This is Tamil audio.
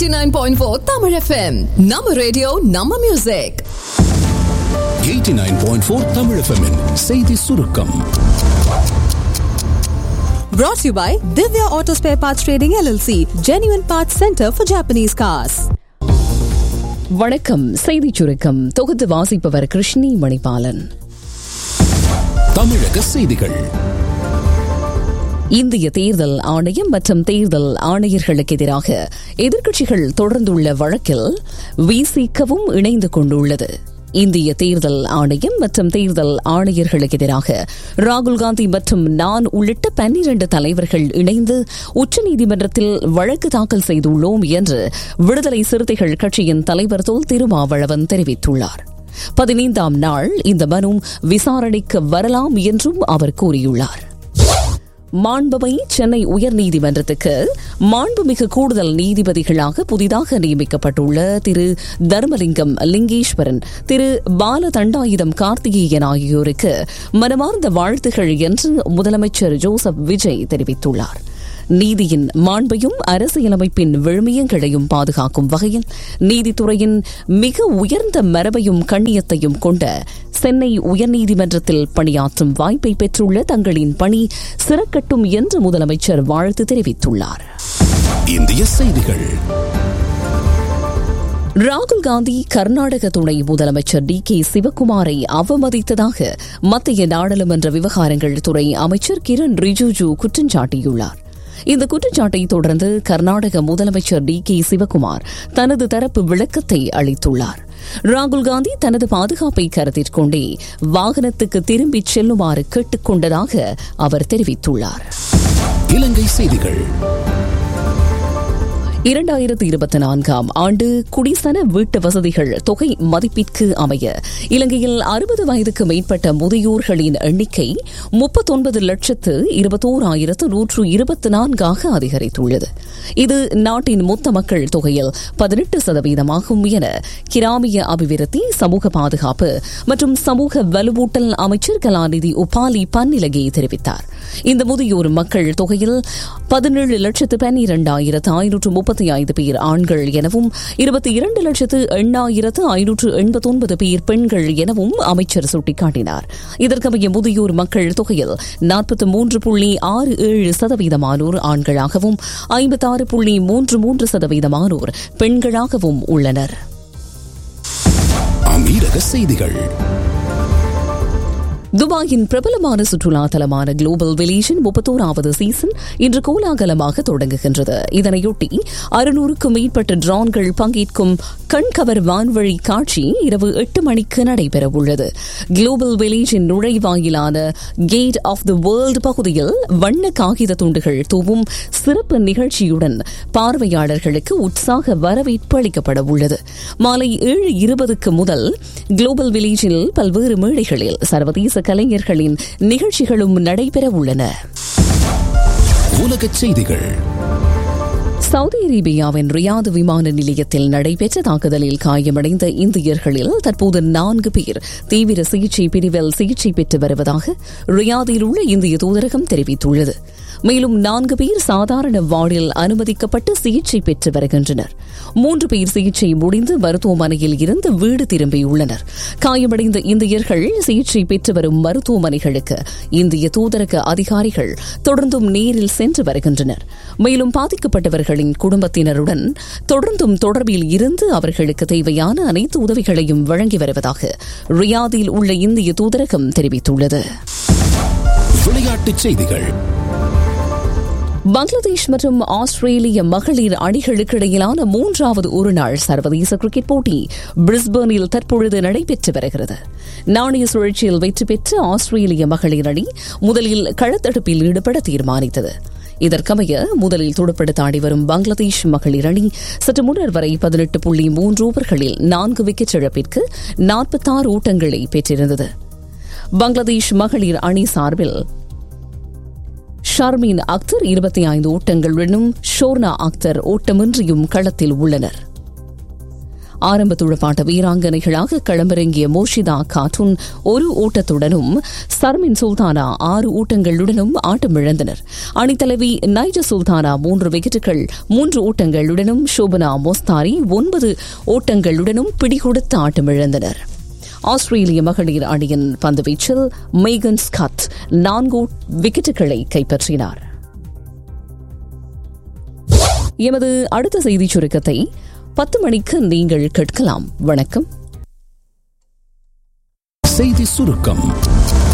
89.4 Tamil FM நம்ம ரேடியோ நம்ம மியூசிக் 89.4 தமிழ் FM -இன் செய்தி சுருக்கம் Brought to you by Divya Auto Spare Parts Trading LLC, Genuine Parts Center for Japanese Cars. வணக்கம் செய்திச் சுருக்கம் தொகுத்து வாசிப்பவர் கிருஷ்ணி மணிபாலன் தமிழக செய்திகள் இந்திய தேர்தல் ஆணையம் மற்றும் தேர்தல் ஆணையர்களுக்கு எதிராக எதிர்க்கட்சிகள் தொடர்ந்துள்ள வழக்கில் விசிகவும் இணைந்து கொண்டுள்ளது இந்திய தேர்தல் ஆணையம் மற்றும் தேர்தல் ஆணையர்களுக்கு எதிராக ராகுல் காந்தி மற்றும் நான் உள்ளிட்ட பன்னிரண்டு தலைவர்கள் இணைந்து உச்சநீதிமன்றத்தில் வழக்கு தாக்கல் செய்துள்ளோம் என்று விடுதலை சிறுத்தைகள் கட்சியின் தலைவர் தொல் திருமாவளவன் தெரிவித்துள்ளார் பதினைந்தாம் நாள் இந்த மனு விசாரணைக்கு வரலாம் என்றும் அவர் கூறியுள்ளார் மாண்புமை சென்னை உயர்நீதிமன்றத்துக்கு மாண்புமிகு கூடுதல் நீதிபதிகளாக புதிதாக நியமிக்கப்பட்டுள்ள திரு தர்மலிங்கம் லிங்கேஸ்வரன் திரு பால தண்டாயுதம் கார்த்திகேயன் ஆகியோருக்கு மனமார்ந்த வாழ்த்துகள் என்று முதலமைச்சர் ஜோசப் விஜய் தெரிவித்துள்ளார் நீதியின் மாண்பையும் அரசியலமைப்பின் விழுமியங்களையும் பாதுகாக்கும் வகையில் நீதித்துறையின் மிக உயர்ந்த மரபையும் கண்ணியத்தையும் கொண்ட சென்னை உயர்நீதிமன்றத்தில் பணியாற்றும் வாய்ப்பை பெற்றுள்ள தங்களின் பணி சிறக்கட்டும் என்று முதலமைச்சர் வாழ்த்து தெரிவித்துள்ளார் இந்திய செய்திகள் ராகுல் காந்தி கர்நாடக துணை முதலமைச்சர் டி கே சிவக்குமாரை அவமதித்ததாக மத்திய நாடாளுமன்ற விவகாரங்கள் துறை அமைச்சர் கிரண் ரிஜிஜு குற்றம் சாட்டியுள்ளார் இந்த குற்றச்சாட்டை தொடர்ந்து கர்நாடக முதலமைச்சர் டி கே சிவக்குமார் தனது தரப்பு விளக்கத்தை அளித்துள்ளார் ராகுல் காந்தி தனது பாதுகாப்பை கருத்தில் கொண்டே வாகனத்துக்கு திரும்பிச் செல்லுமாறு கேட்டுக் கொண்டதாக அவர் தெரிவித்துள்ளார் இலங்கை செய்திகள் இரண்டாயிரத்தி இருபத்தி நான்காம் ஆண்டு குடிசன வீட்டு வசதிகள் தொகை மதிப்பிற்கு அமைய இலங்கையில் அறுபது வயதுக்கு மேற்பட்ட முதியோர்களின் எண்ணிக்கை முப்பத்தொன்பது லட்சத்து இருபத்தோராயிரத்து நூற்று இருபத்தி நான்காக அதிகரித்துள்ளது இது நாட்டின் மொத்த மக்கள் தொகையில் பதினெட்டு சதவீதமாகும் என கிராமிய அபிவிருத்தி சமூக பாதுகாப்பு மற்றும் சமூக வலுவூட்டல் அமைச்சர் கலாநிதி உபாலி பன்னிலகே தெரிவித்தார் இந்த முதியோர் மக்கள் தொகையில் பதினேழு லட்சத்து பன்னிரண்டாயிரத்து ஐநூற்று முப்பத்தி ஐந்து பேர் ஆண்கள் எனவும் இருபத்தி இரண்டு லட்சத்து எண்ணாயிரத்து ஐநூற்று எண்பத்தொன்பது பேர் பெண்கள் எனவும் அமைச்சர் சுட்டிக்காட்டினார் இதற்கமைய முதியோர் மக்கள் தொகையில் நாற்பத்தி மூன்று புள்ளி ஆறு ஏழு சதவீதமானோர் ஆண்களாகவும் ஐம்பத்தாறு புள்ளி மூன்று மூன்று சதவீதமானோர் பெண்களாகவும் உள்ளனர் அமீரக செய்திகள் துபாயின் பிரபலமான சுற்றுலா தலமான குளோபல் வில்லேஜின் முப்பத்தோராவது சீசன் இன்று கோலாகலமாக தொடங்குகின்றது இதனையொட்டி அறுநூறுக்கும் மேற்பட்ட ட்ரோன்கள் பங்கேற்கும் கண்கவர் வான்வழி காட்சி இரவு எட்டு மணிக்கு நடைபெறவுள்ளது குளோபல் வில்லேஜின் நுழைவாயிலான கேட் ஆஃப் தி வேர்ல்டு பகுதியில் வண்ண காகித துண்டுகள் தூவும் சிறப்பு நிகழ்ச்சியுடன் பார்வையாளர்களுக்கு உற்சாக வரவேற்பு அளிக்கப்பட உள்ளது மாலை ஏழு இருபதுக்கு முதல் குளோபல் வில்லேஜில் பல்வேறு மேடைகளில் சர்வதேச கலைஞர்களின் நிகழ்ச்சிகளும் நடைபெற உள்ளன உலகச் செய்திகள் சவுதி அரேபியாவின் ரியாது விமான நிலையத்தில் நடைபெற்ற தாக்குதலில் காயமடைந்த இந்தியர்களில் தற்போது நான்கு பேர் தீவிர சிகிச்சை பிரிவில் சிகிச்சை பெற்று வருவதாக ரியாதில் உள்ள இந்திய தூதரகம் தெரிவித்துள்ளது மேலும் நான்கு பேர் சாதாரண வார்டில் அனுமதிக்கப்பட்டு சிகிச்சை பெற்று வருகின்றனர் மூன்று பேர் சிகிச்சை முடிந்து மருத்துவமனையில் இருந்து வீடு திரும்பியுள்ளனர் காயமடைந்த இந்தியர்கள் சிகிச்சை பெற்று வரும் மருத்துவமனைகளுக்கு இந்திய தூதரக அதிகாரிகள் தொடர்ந்தும் நேரில் சென்று வருகின்றனர் மேலும் பாதிக்கப்பட்டவர்களின் குடும்பத்தினருடன் தொடர்ந்தும் தொடர்பில் இருந்து அவர்களுக்கு தேவையான அனைத்து உதவிகளையும் வழங்கி வருவதாக ரியாதில் உள்ள இந்திய தூதரகம் தெரிவித்துள்ளது விளையாட்டுச் செய்திகள் பங்களாதேஷ் மற்றும் ஆஸ்திரேலிய மகளிர் அணிகளுக்கு இடையிலான மூன்றாவது ஒருநாள் சர்வதேச கிரிக்கெட் போட்டி பிரிஸ்பர்னில் தற்பொழுது நடைபெற்று வருகிறது நாணய சுழற்சியில் வெற்றி பெற்ற ஆஸ்திரேலிய மகளிர் அணி முதலில் களத்தடுப்பில் ஈடுபட தீர்மானித்தது இதற்கமைய முதலில் துடுப்படுத்த ஆடி வரும் பங்களாதேஷ் மகளிர் அணி சற்று முன்னர் வரை பதினெட்டு புள்ளி மூன்று ஓவர்களில் நான்கு விக்கெட் இழப்பிற்கு நாற்பத்தாறு ஓட்டங்களை பெற்றிருந்தது பங்களாதேஷ் மகளிர் அணி சார்பில் ஷர்மீன் அக்தர் இருபத்தி ஐந்து ஓட்டங்களுடனும் ஷோர்னா அக்தர் ஓட்டமின்றியும் களத்தில் உள்ளனர் ஆரம்ப துடுப்பாட்ட வீராங்கனைகளாக களமிறங்கிய மோஷிதா கார்ட்டூன் ஒரு ஓட்டத்துடனும் சர்மின் சுல்தானா ஆறு ஓட்டங்களுடனும் ஆட்டமிழந்தனர் அணித்தலைவி நைஜ சுல்தானா மூன்று விக்கெட்டுகள் மூன்று ஓட்டங்களுடனும் சோபனா மோஸ்தாரி ஒன்பது ஓட்டங்களுடனும் பிடிகொடுத்து ஆட்டமிழந்தனர் ஆஸ்திரேலிய மகளிர் அணியின் பந்துவீச்சில் மேகன் ஸ்காட் நான்கு விக்கெட்டுகளை கைப்பற்றினார் எமது அடுத்த செய்திச் சுருக்கத்தை பத்து மணிக்கு நீங்கள் கேட்கலாம் வணக்கம் செய்தி சுருக்கம்